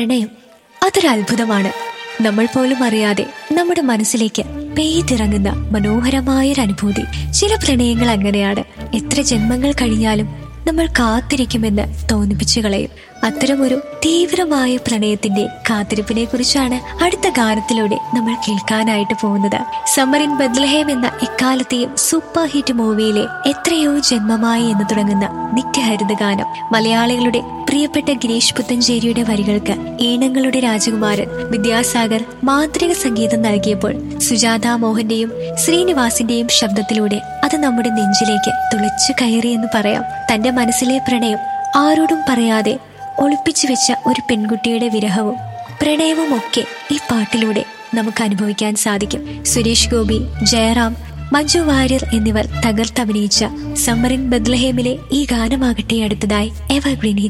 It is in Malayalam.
പ്രണയം അതൊരു അത്ഭുതമാണ് നമ്മൾ പോലും അറിയാതെ നമ്മുടെ മനസ്സിലേക്ക് പെയ്തിറങ്ങുന്ന മനോഹരമായൊരു അനുഭൂതി ചില പ്രണയങ്ങൾ അങ്ങനെയാണ് എത്ര ജന്മങ്ങൾ കഴിഞ്ഞാലും നമ്മൾ കാത്തിരിക്കുമെന്ന് തോന്നിപ്പിച്ചു കളയും അത്തരമൊരു തീവ്രമായ പ്രണയത്തിന്റെ കാത്തിരിപ്പിനെ കുറിച്ചാണ് അടുത്ത ഗാനത്തിലൂടെ നമ്മൾ കേൾക്കാനായിട്ട് പോകുന്നത് സമ്മർ ഇൻ ബദ്ലഹേം എന്ന എക്കാലത്തെയും സൂപ്പർ ഹിറ്റ് മൂവിയിലെ എത്രയോ ജന്മമായി എന്ന് തുടങ്ങുന്ന നിത്യഹരിത ഗാനം മലയാളികളുടെ പ്രിയപ്പെട്ട ഗിരീഷ് പുത്തഞ്ചേരിയുടെ വരികൾക്ക് ഈണങ്ങളുടെ രാജകുമാരൻ വിദ്യാസാഗർ മാന്ത്രിക സംഗീതം നൽകിയപ്പോൾ സുജാത മോഹന്റെയും ശ്രീനിവാസിന്റെയും ശബ്ദത്തിലൂടെ അത് നമ്മുടെ നെഞ്ചിലേക്ക് തുളച്ചു കയറി എന്ന് പറയാം തന്റെ മനസ്സിലെ പ്രണയം ആരോടും പറയാതെ ഒളിപ്പിച്ചു വെച്ച ഒരു പെൺകുട്ടിയുടെ വിരഹവും പ്രണയവും ഒക്കെ ഈ പാട്ടിലൂടെ നമുക്ക് അനുഭവിക്കാൻ സാധിക്കും സുരേഷ് ഗോപി ജയറാം മഞ്ജു വാര്യർ എന്നിവർ തകർത്തഭിനയിച്ച സമ്മറിൻ ബദ്ലഹേമിലെ ഈ ഗാനമാകട്ടെ അടുത്തതായി എവർഗ്രീൻ ഹിറ്റ്